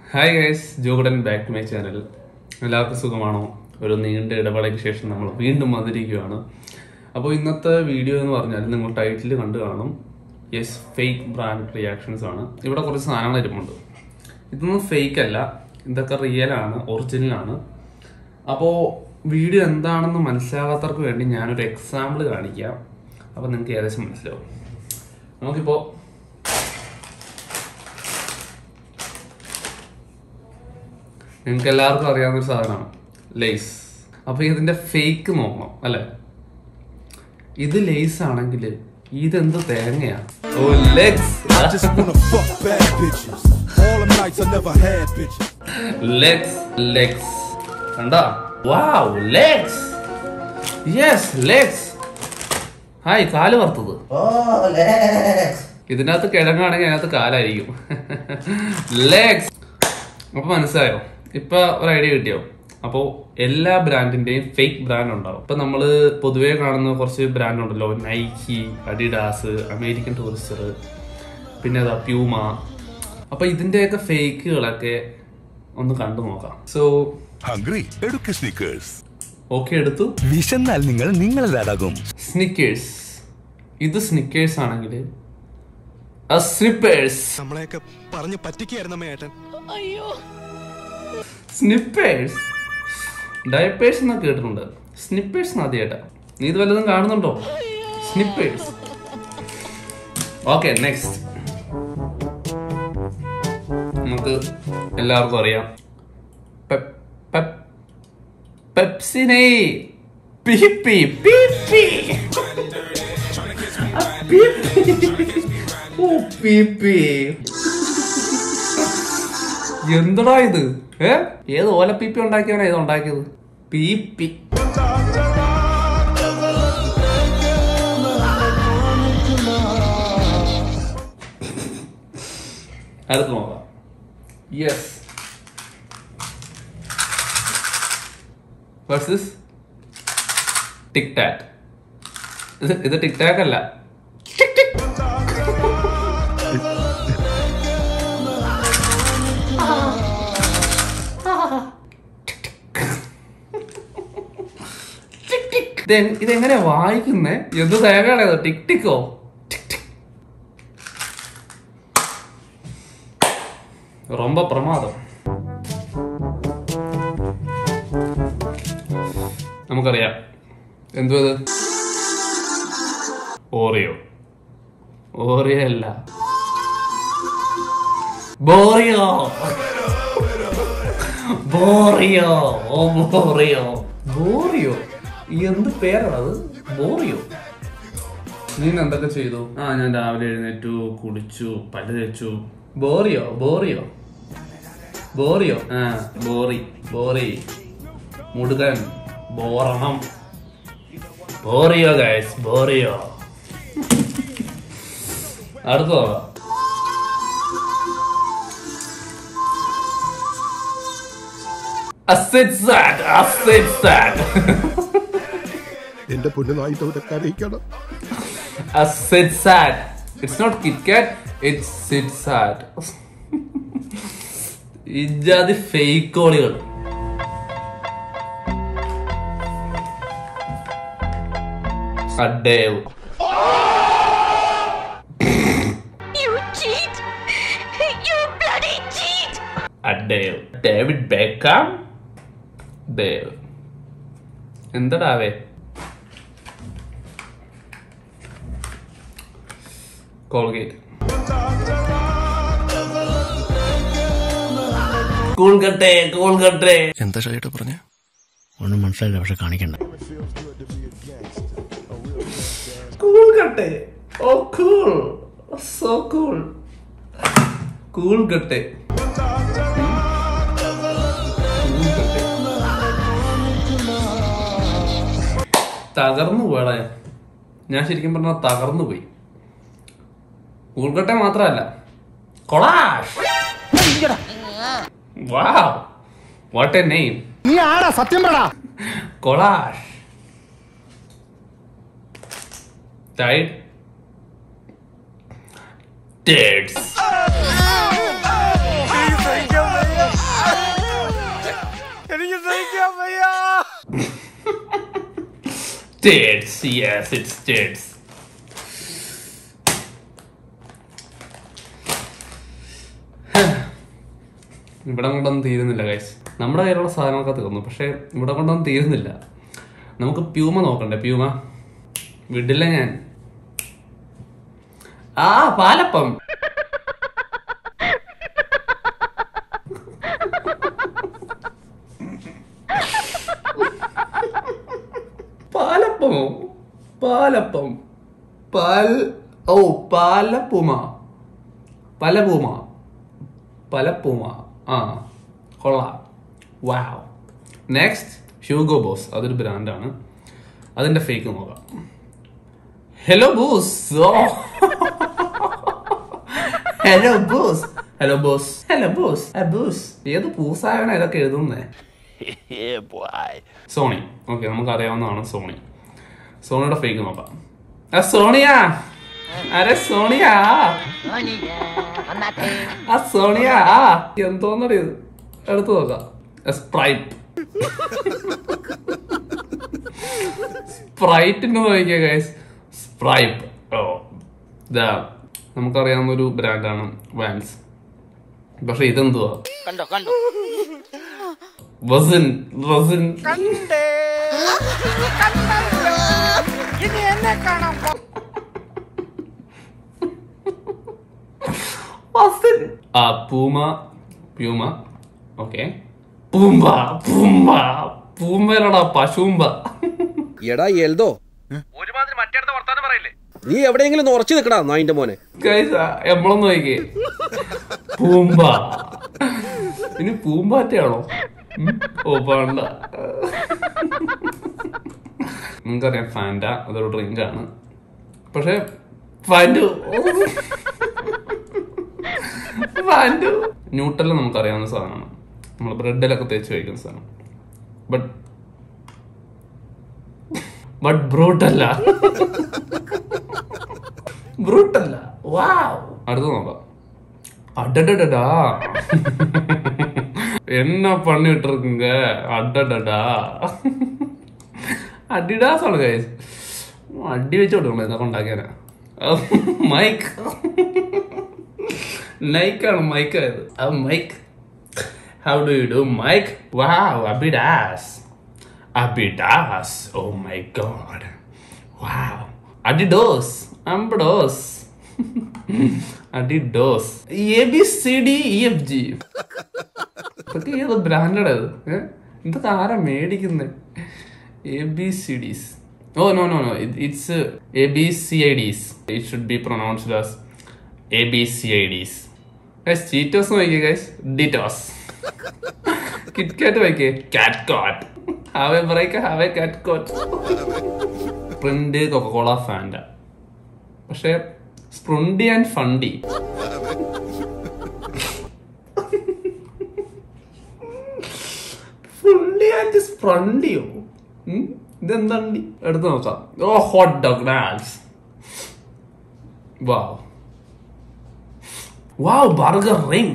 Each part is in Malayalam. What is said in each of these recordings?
ഹായ് ഗൈസ് ജോഗഡൻ ബാക്ക് ടു മൈ ചാനൽ എല്ലാവർക്കും സുഖമാണോ ഒരു നീണ്ട ഇടവേളയ്ക്ക് ശേഷം നമ്മൾ വീണ്ടും വന്നിരിക്കുകയാണ് അപ്പോൾ ഇന്നത്തെ വീഡിയോ എന്ന് പറഞ്ഞാൽ നിങ്ങൾ ടൈറ്റിൽ കണ്ടു കാണും യെസ് ഫേക്ക് ബ്രാൻഡ് റിയാക്ഷൻസ് ആണ് ഇവിടെ കുറച്ച് സാധനങ്ങൾ ഇരിപ്പുണ്ട് ഇതൊന്നും ഫേക്ക് അല്ല ഇതൊക്കെ റിയൽ ആണ് ഒറിജിനൽ ആണ് അപ്പോൾ വീഡിയോ എന്താണെന്ന് മനസ്സിലാകാത്തവർക്ക് വേണ്ടി ഞാനൊരു എക്സാമ്പിൾ കാണിക്കാം അപ്പോൾ നിങ്ങൾക്ക് ഏകദേശം മനസ്സിലാവും നമുക്കിപ്പോൾ നിങ്ങൾക്ക് എല്ലാവർക്കും അറിയാവുന്ന ഒരു സാധനമാണ് ലേസ് അപ്പൊ ഇതിന്റെ ഫേക്ക് നോക്കണം അല്ലെ ഇത് ലേസ് ആണെങ്കിൽ ഇതെന്ത് തേങ്ങയാ oh legs I just wanna fuck bad bitches. All them nights I never had bitches. Legs legs കണ്ടാ wow legs yes legs hi കാല് വറുത്തത് ഇതിനകത്ത് കിഴങ്ങാണെങ്കിൽ അതിനകത്ത് കാലായിരിക്കും ലെഗ്സ് അപ്പൊ മനസ്സിലായോ ഇപ്പൊ ഒരു ഐഡിയ കിട്ടിയോ അപ്പോ എല്ലാ ബ്രാൻഡിന്റെയും ഫേക്ക് ബ്രാൻഡ് ഉണ്ടാവും ഇപ്പൊ നമ്മള് പൊതുവേ കാണുന്ന കുറച്ച് ബ്രാൻഡ് ഉണ്ടല്ലോ നൈക്കി അഡിഡാസ് അമേരിക്കൻ ടൂറിസ്റ്റർ പിന്നെ അതാ പ്യൂമ അപ്പൊ ഇതിന്റെയൊക്കെ ഫേക്കുകളൊക്കെ ഒന്ന് കണ്ടു നോക്കാം സോ ഹംഗ്രി എടുക്ക സ്നീക്കേഴ്സ് ഓക്കെ എടുത്തു വിശന്നാൽ നിങ്ങൾ നിങ്ങളതാകും സ്നിക്കേഴ്സ് ഇത് സ്നിക്കേഴ്സ് ആണെങ്കിൽ സ്നിപ്പേഴ്സ് നമ്മളെയൊക്കെ പറഞ്ഞു പറ്റിക്കായിരുന്നു ഏട്ടൻ സ്നിപ്പേഴ്സ് ഡയപ്പേഴ്സ് എന്നൊക്കെ കേട്ടിട്ടുണ്ട് സ്നിപ്പേഴ്സ് ആദ്യമായിട്ടാ നീ ഇത് വല്ലതും കാണുന്നുണ്ടോ സ്നിപ്പേഴ്സ് ഓക്കെ നെക്സ്റ്റ് നമുക്ക് എല്ലാവർക്കും അറിയാം പെപ്- പെപ്- പെപ്സിനെ പീപ്പി പീപ്പി ആ, പീപ്പി. ഓ പീപ്പി എന്തടാ ഇത് ഏ ഏത് ഓലപ്പീപ്പി ഉണ്ടാക്കിയവനാ ഇത് ഉണ്ടാക്കിയത് പീപ്പി അടുത്ത് നോക്കാം yes what's this Tic Tat ഇത് ഇത് ടിക് ടാക്ക് അല്ല ടിക് ടിക് ഇത് എങ്- ഇതെങ്ങനെയാ വായിക്കുന്നേ എന്ത് തേങ്ങയാണ് ഇത് ടിക് ടിക്കോ ടിക് ടിക്. ரொம்ப പ്രമാദം നമുക്കറിയാം എന്തു ഇത് ഓറിയോ ഓറിയോ അല്ല ബോറിയോ ബോറിയോ ഓ ബോറിയോ ബോറിയോ എന്ത് പേരാണത് ബോറിയോ നീ ഇന്ന് എന്തൊക്കെ ചെയ്തു ആ ഞാൻ രാവിലെ എഴുന്നേറ്റു കുളിച്ചു പല്ല് തേച്ചു ബോറിയോ ബോറിയോ ബോറിയോ ആ ബോറി ബോറി മുടുകൻ ബോറണം ബോറിയോ ഗൈസ് ബോറിയോ അടുത്ത നോക്കാം അസിഡ്സാഡ് അസിഡ്സാഡ് എന്റെ പൊന്നുനായിട്ട് അവരൊക്കെ അറിയിക്കണം A sit sad. It's not Kit Kat, it's sit sad. ഇജാതി ഫേക്ക് കോളികൾ അഡേവ് You cheat! You bloody cheat! അഡേവ് ഡേവിഡ് ബേക്കാം ദേവ് എന്തടാവേ കോൾഗേറ്റ് കൂൾ കട്ടെ കൂൾ കട്ടെ എന്താ ഷൈട്ട് പറഞ്ഞ ഒന്നും മനസ്സിലായില്ല പക്ഷെ കാണിക്കണ്ട കൂൾ കട്ടെ oh cool so cool cool കട്ടെ തകർന്നു പോയടാ ഞാൻ. ഞാൻ ശരിക്കും പറഞ്ഞ തകർന്നു പോയി കൂൾക്കട്ടെ മാത്രമല്ല കൊളാഷ് വാവ് വാട്ട് എ നെയിം നീ ആടാ സത്യം പറടാ കൊളാഷ് ടൈഡ് ടേഡ്സ് സ്റ്റേറ്റ്സ് യെസ് ഇറ്റ് സ്റ്റേറ്റ്സ് ഇവിടെ കൊണ്ടൊന്നും തീരുന്നില്ല ഗൈസ് നമ്മുടെ കയ്യിലുള്ള സാധനങ്ങളൊക്കെ തീർന്നു പക്ഷെ ഇവിടെ കൊണ്ടൊന്നും തീരുന്നില്ല നമുക്ക് പ്യൂമ നോക്കണ്ടേ പ്യൂമ വിടില്ല ഞാൻ ആ പാലപ്പം പാലപ്പമോ പാലപ്പം പാൽ ഓ പാലപ്പുമ പലപൂമ പലപ്പൂമ ആ കൊള്ളാം വാവ് നെക്സ്റ്റ് ഹ്യൂഗോ ബോസ് അതൊരു ബ്രാൻഡാണ് അതിന്റെ ഫേക്ക് നോക്കാം hello booze hello booze hello boss hello boss booze ഏത് പൂസായാണ് ഇതൊക്കെ എഴുതുന്നേ സോണി ഓക്കെ നമുക്ക് അറിയാവുന്നതാണ് സോണി സോണിയുടെ ഫേക്ക് നോക്കാം ആ സോണിയാ അരെ സോണിയാ ആ സോണിയാ എന്തോന്നടി ഇത് എടുത്തു നോക്കാം സ്പ്രൈറ്റ് സ്പ്രൈറ്റിന്റെ നോക്കിയാ ഗൈസ് സ്പ്രൈപ്പ് ഓ ഇതാ നമുക്കറിയാവുന്ന ഒരു ബ്രാൻഡാണ് വാൻസ് പക്ഷെ ഇതെന്തുവാ കണ്ടോ കണ്ടോ വസിൻ വസിൻ വസിൻ ആ പൂമ പ്യൂമ ഓക്കെ പൂമ്പ പൂമ്പ പൂമ്പലടാ പശുമ്പ എടാ എൽദോ നീ എവിടെയെങ്കിലും ഉറച്ചു നിൽക്കടാ നായിന്റെ മോനെ ഗൈസ് എമ്പളം നോക്കിക്കേ പൂമ്പ ഇനി പൂമ്പാറ്റയാണോ ഉം? ഓ വേണ്ട നിങ്ങൾക്കറിയാം ഫാൻഡ അതൊരു ഡ്രിങ്ക് ആണ് പക്ഷെ ഫാൻഡു ഫാൻഡു ന്യൂട്ടല്ല നമുക്കറിയാവുന്ന സാധനമാണ് നമ്മൾ ബ്രെഡിലൊക്കെ തേച്ച് കഴിക്കുന്ന സാധനം ബട്ട് ബട്ട് ബ്രൂട്ടല്ല ബ്രൂട്ടല്ല വാവ് അടുത്ത് നോക്കാം அடடடடா என்ன பண்ணிட்டு இருக்குங்க அடடடா അഡിഡാസ് ആണ് ഗൈസ് അടി വെച്ച് കൊടുക്കണം ഇതൊക്കെ ഉണ്ടാക്കിയാനാ മൈക്ക് നൈക്കാണ് മൈക്ക് ആയത് ആ Mike how do you do Mike wow Abidas Abidas oh my God wow Adidos Ambados Adidos A B C D E F G ഇതൊക്കെ ഏത് ബ്രാൻഡഡ് അത് ഏ? ഇതൊക്കെ ആരാ മേടിക്കുന്നത് A B C Ds oh no no no it's A B C I Ds it should be pronounced as A B C I Ds Cheetos നോക്കിയേ ഗൈസ് ഡിറ്റോസ് കിറ്റ്കാറ്റ് വയ്ക്കേ Kat Kot have a break have a Kat Kot print Coca-Cola Fanda പക്ഷെ സ്പ്രുണ്ടി ആൻഡ് ഫണ്ടി ഫുണ്ടി ആൻഡ് സ്പ്രണ്ടിയോ ഉം? ഇതെന്താണ്ടി എടുത്ത് നോക്കാം oh hot dog dance wow wow burger ring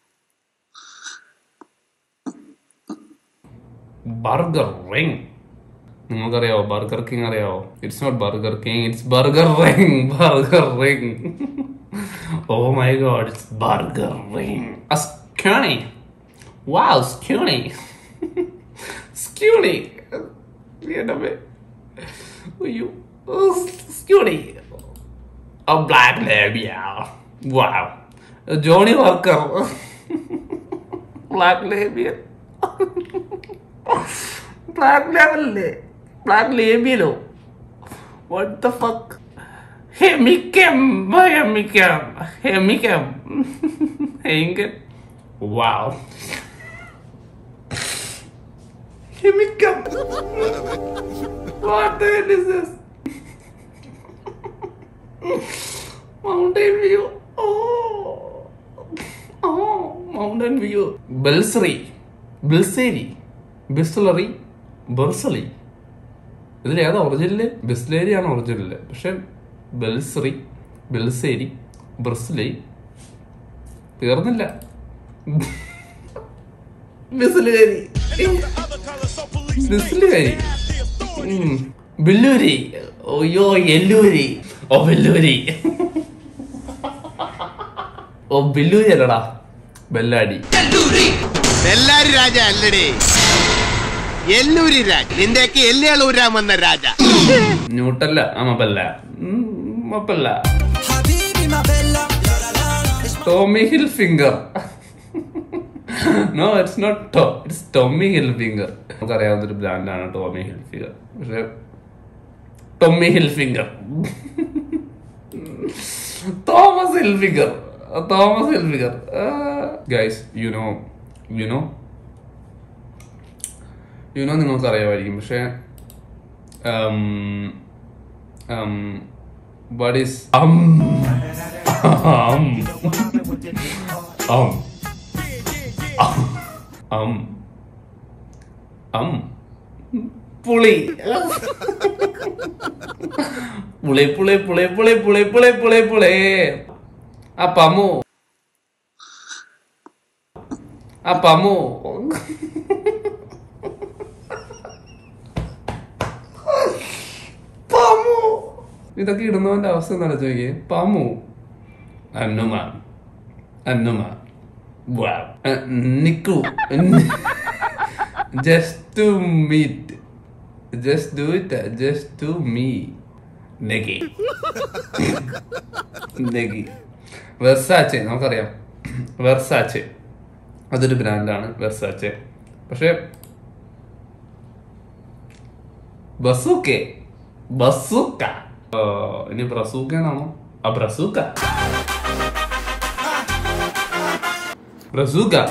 burger ring നിങ്ങൾക്കറിയാവോ ബർഗർ കിങ് അറിയാവോ it's not Burger King it's burger ring burger ring oh my God it's burger ring സ്ക്യൂണി വാവ് സ്ക്യൂണി സ്ക്യൂണി എന്നെ അയ്യോ സ്ക്യൂണി A black labia. Wow. Johnny Walker. black labia. black level. Black labialo. What the fuck? Hemicam. Hemicam. Hemicam. Hemicam. Wow. Hemicam. what the hell is this? Mountain view. Oh. Oh, mountain view. Belsery. Bilseri. Bisleri ബെർസലി ഇതിൽ ഏതാ ഒറിജിനല് ബിസ്ലേരി ആണ് ഒറിജിനല് പക്ഷെ ബെൽസറി ബെൽസേരി ബ്രസ്ലി തീർന്നില്ല ബിസ്ലേരി ബിസ്ലേരി ബില്ലൂരി അയ്യോ എല്ലൂരി ഓ ബെല്ലൂരി ഓ ബില്ലൂരി അല്ലടാ ബെല്ലാടി ബെല്ലാരി രാജ അല്ലടേ എല്ലൂരി രാജ നിന്റെയൊക്കെ എല്ലുകളൂരാൻ വന്ന രാജ ന്യൂട്ടല്ല ആ മപ്പല്ല ഉം, മപ്പല്ല Tommy Hill Finger no it's not to it's Tommy Hill Finger നമുക്കറിയാവുന്ന ഒരു ബ്രാൻഡാണ് ടോമി ഹിൽ ഫിംഗർ പക്ഷെ Tommy Hill Finger Thomas Hill Finger Thomas Hill Finger guys you know you know you know നിങ്ങൾക്ക് അറിയാമായിരിക്കും പക്ഷേ um um what is um um um um um പുളി പുളി പുളി പുളി പുളി പുളി പുളി പുളി പുളി ആ പമു ആ പമു പമു ഇതൊക്കെ ഇടുന്നവന്റെ അവസ്ഥ എന്താ ചോദിക്കേ പമു അന്നുമ അന്നുമ Wow. Uh, നിക്കു just to meet just do it just to me നെഗി നെഗി വെർസാച്ചെ നമുക്കറിയാം വെർസാച്ചെ അതൊരു ബ്രാൻഡാണ് വെർസാച്ചെ പക്ഷെ ബസൂക്കെ ബസൂക്ക ആ, ഇനി ബ്രസൂക്ക എന്നാണോ ആ ബ്രസൂക്ക ബ്രസൂക്ക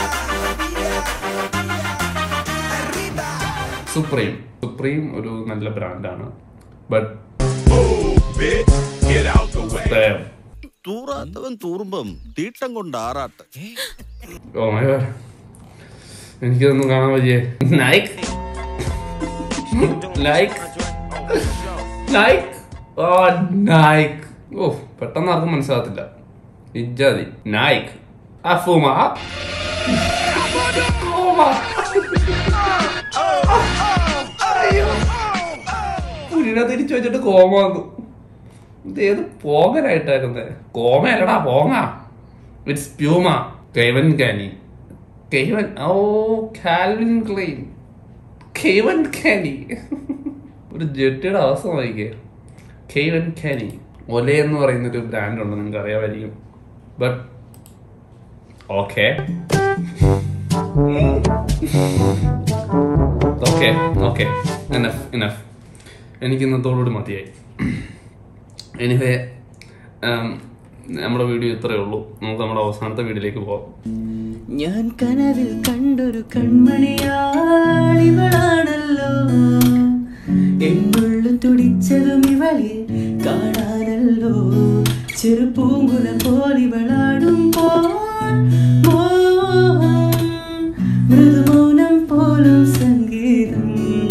സുപ്രീം സുപ്രീം ഒരു നല്ല ബ്രാൻഡാണ് ബട്ട് തൂറാത്തവൻ തൂറുമ്പം തീട്ടം കൊണ്ട് ആറാട്ട് ഓ മൈ ഗോഡ് എനിക്കിതൊന്നും കാണാൻ പറ്റിയേ Nike like like oh Nike oh പെട്ടെന്ന് ആർക്കും മനസ്സിലാകത്തില്ല ഇജാതി നൈക്ക് അഫുമ പുലിനെ തിരിച്ചു വെച്ചിട്ട് കോമ വന്നു ഇത് ഏത് പോകനായിട്ടാക്കുന്നത് കോമയല്ലടാ പോങ്ങ it's Puma Kevin Kani Kevin oh Calvin Klein Kevin Kani ഒരു ജെട്ടിയുടെ അവസ്ഥ നോക്കിക്കേ കെവൻ കാനി ഒല എന്ന് പറയുന്ന ഒരു ബ്രാൻഡ് ഉണ്ട് നിങ്ങൾക്ക് അറിയാമായിരിക്കും but okay okay okay enough enough എനിക്ക് ഇന്നത്തോടുകൂടി മതിയായി എനിവേ നമ്മുടെ വീഡിയോ ഇത്രയേ ഉള്ളൂ നമുക്ക് നമ്മുടെ അവസാനത്തെ വീഡിയോയിലേക്ക് പോകാം ഞാൻ കനവിൽ കണ്ടൊരു കൺമണിയാളിവളാണല്ലോ എന്നുള്ളും തുടിച്ചതും ഇവളെ കാണാനല്ലോ ചെറുപൂങ്കുല പോലിവളാടുമ്പോൾ മോഹം മൃദുമൗനം പോലും സംഗീതം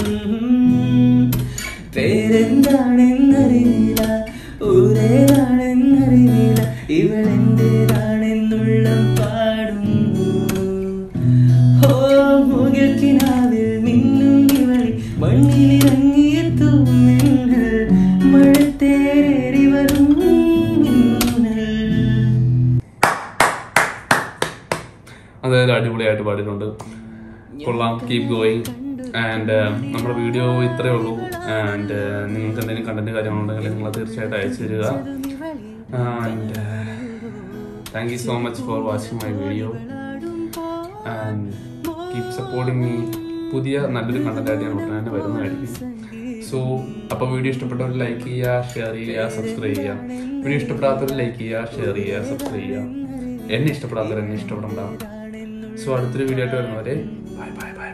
പേരെന്താണെന്നറിയില്ല ഊരേതാണെന്നറിയില്ല ഇവളെന്റേതാണെന്നുള്ള പാടുന്നു ഓ മുകൾക്കിനാവിൽ മിന്നും ഇവളി മണ്ണിലിറങ്ങിയെത്തും മിന്നൽ മഴത്തേറി വരും മിന്നൽ അതായത് അടിപൊളിയായിട്ട് പാടിയിട്ടുണ്ട് കൊള്ളാം കീപ് ഗോയിങ് ആൻഡ് നമ്മുടെ വീഡിയോ ഇത്രയേ ഉള്ളൂ ആൻഡ് നിങ്ങൾക്ക് എന്തെങ്കിലും കണ്ടന്റ് കാര്യങ്ങളുണ്ടെങ്കിൽ നിങ്ങൾ തീർച്ചയായിട്ടും അയച്ചു തരിക and thank you so much for watching my video and keep supporting me പുതിയ നല്ലൊരു കണ്ടന്റ് ആയിട്ട് ഞാൻ ഉടനെ തന്നെ വരുന്നതായിരിക്കും സോ അപ്പോൾ വീഡിയോ ഇഷ്ടപ്പെട്ടവർ ലൈക്ക് ചെയ്യുക ഷെയർ ചെയ്യുക സബ്സ്ക്രൈബ് ചെയ്യുക വീഡിയോ ഇഷ്ടപ്പെടാത്തവർ ലൈക്ക് ചെയ്യുക ഷെയർ ചെയ്യുക സബ്സ്ക്രൈബ് ചെയ്യുക എന്നെ ഇഷ്ടപ്പെടാത്തവർ എന്നെ ഇഷ്ടപ്പെടണ്ട സോ അടുത്തൊരു വീഡിയോ ആയിട്ട് വരുന്നവരെ ബൈ ബൈ ബൈ